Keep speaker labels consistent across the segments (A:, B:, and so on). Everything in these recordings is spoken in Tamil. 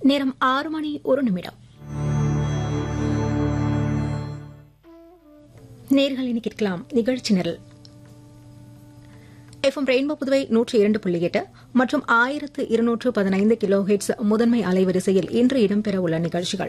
A: நேரம் ஆறு மணி ஒரு நிமிடம் நேர்கள் இனி கேட்கலாம் நிகழ்ச்சி நிரல் எஃப்எம் ரெயின்போ புதுவை நூற்றி இரண்டு புள்ளி எட்டு மற்றும் ஆயிரத்து இருநூற்று பதினைந்து கிலோ ஹெட்ஸ் முதன்மை அலைவரிசையில் இன்று இடம்பெற உள்ள நிகழ்ச்சிகள்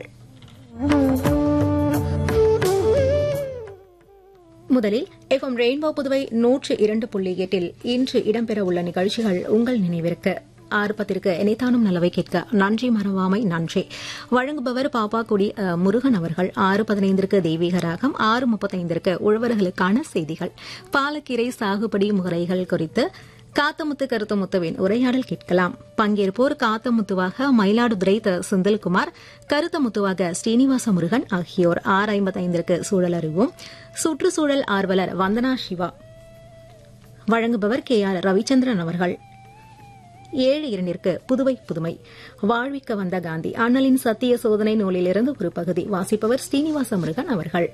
A: முதலில் எஃப்எம் ரெயின்போ புதுவை நூற்று இரண்டு புள்ளி எட்டில் இன்று இடம்பெற உள்ள நிகழ்ச்சிகள் உங்கள் நினைவிற்கு ஆறு பத்திற்கு இணைத்தானும் நலவை கேட்க நன்றி மறவாமை நன்றி வழங்குபவர் பாப்பாக்குடி அஹ், முருகன் அவர்கள் ஆறு பதினைந்திற்கு தெய்வீக ராகம் ஆறு முப்பத்தைந்திற்கு உழவர்களுக்கான செய்திகள் பாலக்கீரை சாகுபடி முறைகள் குறித்து காத்தமுத்து கருத்தமுத்துவின் உரையாடல் கேட்கலாம் பங்கேற்போர் காத்தமுத்துவாக மயிலாடுதுறை த செந்தில்குமார் கருத்தமுத்துவாக ஸ்ரீனிவாச முருகன் ஆகியோர் ஆறு ஐம்பத்தைந்திற்கு சூழல் அறிவோம் சுற்றுச்சூழல் ஆர்வலர் வந்தனா சிவா வழங்குபவர் கே ஆர் ரவிச்சந்திரன் அவர்கள் ஏழு இரண்டிற்கு புதுவை புதுமை வாழ்விக்க வந்த காந்தி அண்ணலின் சத்திய சோதனை நூலிலிருந்து ஒரு பகுதி வாசிப்பவர் ஸ்ரீனிவாச முருகன் அவர்கள்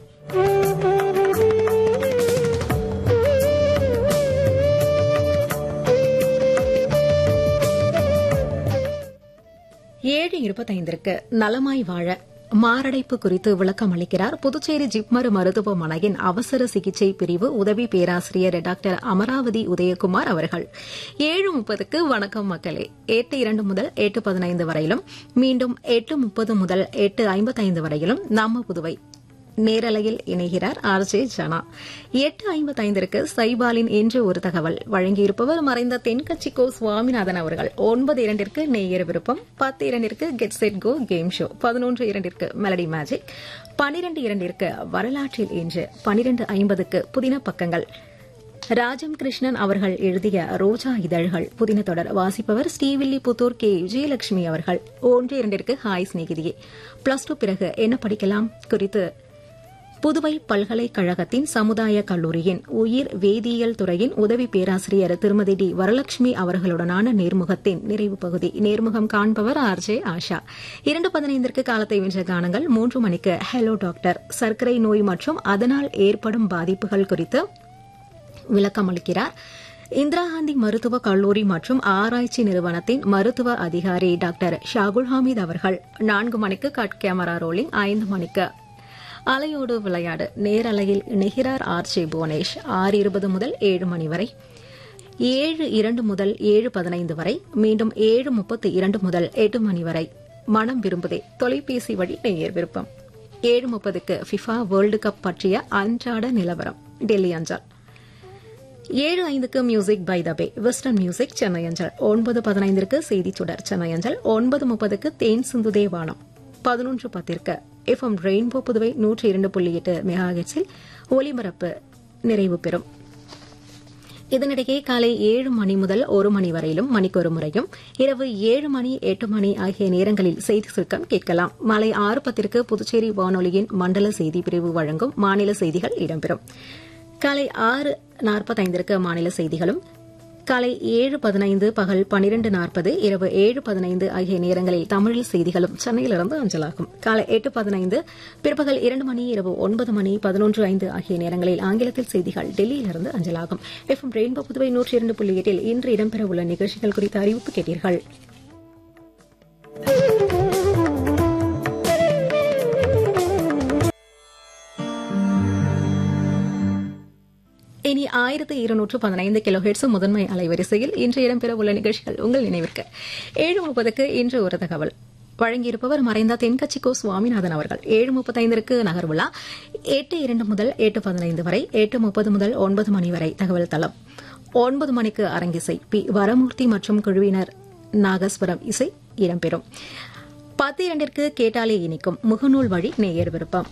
A: ஏழு இருபத்தைந்திற்கு நலமாய் வாழ மாரடைப்பு குறித்து விளக்கம் அளிக்கிறார் புதுச்சேரி ஜிப்மர் மருத்துவமனையின் அவசர சிகிச்சை பிரிவு உதவி பேராசிரியர் டாக்டர் அமராவதி உதயகுமார் அவர்கள் ஏழு முப்பதுக்கு வணக்கம் மக்களே எட்டு இரண்டு முதல் எட்டு பதினைந்து வரையிலும் மீண்டும் எட்டு முப்பது முதல் எட்டு ஐம்பத்தைந்து வரையிலும் நம்ம புதுவை நேரலையில் இணைகிறார் ஆர் ஜே ஜனா எட்டு ஐம்பத்தைந்திற்கு சைபாலின் என்று ஒரு தகவல் வழங்கியிருப்பவர் மறைந்த தென்கட்சி கோ சுவாமிநாதன் அவர்கள் ஒன்பது இரண்டிற்கு நேயர் விருப்பம் பத்து இரண்டிற்கு get set go game show பதினொன்று இரண்டிற்கு மெலடி மேஜிக் பனிரெண்டு இரண்டிற்கு வரலாற்றில் இன்று பனிரெண்டு ஐம்பதுக்கு புதின பக்கங்கள் ராஜம் கிருஷ்ணன் அவர்கள் எழுதிய ரோஜா இதழ்கள் புதின தொடர் வாசிப்பவர் ஸ்ரீவில்லிபுத்தூர் கே விஜயலட்சுமி அவர்கள் ஒன்று இரண்டிற்கு ஹாய் சிநேகிதியே பிளஸ் டூ பிறகு என்ன படிக்கலாம் குறித்து புதுவை பல்கலைக்கழகத்தின் சமுதாய கல்லூரியின் உயிர் வேதியியல் துறையின் உதவி பேராசிரியர் திருமதி டி வரலட்சுமி அவர்களுடனான நேர்முகத்தின் நிறைவு பகுதி நேர்முகம் காண்பவர் ஆர் ஜே ஆஷா இரண்டு பதினைந்திற்கு காலத்தை வென்ற கானங்கள் மூன்று மணிக்கு ஹலோ டாக்டர் சர்க்கரை நோய் மற்றும் அதனால் ஏற்படும் பாதிப்புகள் குறித்து விளக்கம் அளிக்கிறார் இந்திரா காந்தி மருத்துவக் கல்லூரி மற்றும் ஆராய்ச்சி நிறுவனத்தின் மருத்துவ அதிகாரி டாக்டர் ஷாகுல் ஹமீத் அவர்கள் நான்கு மணிக்கு கட் கேமரா ரோலிங் ஐந்து மணிக்கு அலையோடு விளையாடு நேரலையில் இணைகிறார் ஆர் ஜே புவனேஷ் ஆறு இருபது முதல் ஏழு மணி வரை ஏழு இரண்டு முதல் ஏழு பதினைந்து வரை மீண்டும் ஏழு முப்பத்து இரண்டு முதல் எட்டு மணி வரை மனம் விரும்புதே தொலைபேசி வழி நேயர் விருப்பம் ஏழு முப்பதுக்கு ஃபிஃபா வேர்ல்டு கப் பற்றிய அன்றாட நிலவரம் டெல்லி அஞ்சல் ஏழு ஐந்துக்கு music by the bay western music Chennai அஞ்சல் ஒன்பது பதினைந்திற்கு செய்தி சுடர் சென்னை அஞ்சல் ஒன்பது முப்பதுக்கு தேன் சிந்துதே வானம் பதினொன்று பத்திற்கு எஃப்எம் ரெயின்போ புதுவை நூற்றி இரண்டு புள்ளி எட்டு மெகாஹெட்ஸில் ஒலிபரப்பு நிறைவு பெறும் இதனிடையே காலை ஏழு மணி முதல் ஒரு மணி வரையிலும் மணிக்கொரு முறையும் இரவு ஏழு மணி எட்டு மணி ஆகிய நேரங்களில் செய்தி சுருக்கம் கேட்கலாம் மாலை ஆறு பத்திற்கு புதுச்சேரி வானொலியின் மண்டல செய்தி பிரிவு வழங்கும் மாநில செய்திகள் இடம்பெறும் காலை ஆறு நாற்பத்தைந்திற்கு மாநில செய்திகளும் காலை ஏழு பதினைந்து பகல் பனிரெண்டு நாற்பது இரவு ஏழு பதினைந்து ஆகிய நேரங்களில் தமிழில் செய்திகளும் சென்னையிலிருந்து அஞ்சலாகும் காலை எட்டு பதினைந்து பிற்பகல் இரண்டு மணி இரவு ஒன்பது மணி பதினொன்று ஐந்து ஆகிய நேரங்களில் ஆங்கிலத்தில் செய்திகள் டெல்லியிலிருந்து அஞ்சலாகும் எஃப்எம் ரெயின்போ புதுவை நூற்றி இரண்டு புள்ளி எட்டில் இன்று இடம்பெறவுள்ள நிகழ்ச்சிகள் குறித்த அறிவிப்பு கேட்டீர்கள் இனி ஆயிரத்து இருநூற்று பதினைந்து கிலோ ஹெட்ஸ் முதன்மை அலைவரிசையில் இன்று இடம்பெற உள்ள நிகழ்ச்சிகள் உங்கள் நினைவிற்கு ஏழு முப்பதுக்கு இன்று ஒரு தகவல் வழங்கியிருப்பவர் மறைந்த தென்கட்சிக்கோ சுவாமிநாதன் அவர்கள் ஏழு முப்பத்தைந்திற்கு நகர்வுலா எட்டு இரண்டு முதல் எட்டு பதினைந்து வரை எட்டு முப்பது முதல் ஒன்பது மணி வரை தகவல் தளம் ஒன்பது மணிக்கு அரங்கிசை பி வரமூர்த்தி மற்றும் குழுவினர் நாகஸ்வரம் இசை இடம்பெறும் பத்து இரண்டிற்கு கேட்டாலே இனிக்கும் முகநூல் வழி நேயர் விருப்பம்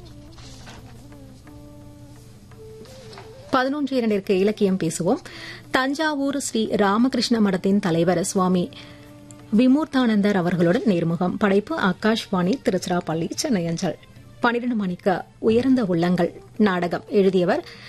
A: பதினொன்று இரண்டிற்கு இலக்கியம் பேசுவோம் தஞ்சாவூர் ஸ்ரீ ராமகிருஷ்ண மடத்தின் தலைவர் சுவாமி விமூர்த்தானந்தர் அவர்களுடன் நேர்முகம் படைப்பு ஆகாஷ்வாணி திருச்சிராப்பள்ளி சென்னை அஞ்சல் பனிரெண்டு மணிக்கு உயர்ந்த உள்ளங்கள் நாடகம் எழுதியவர்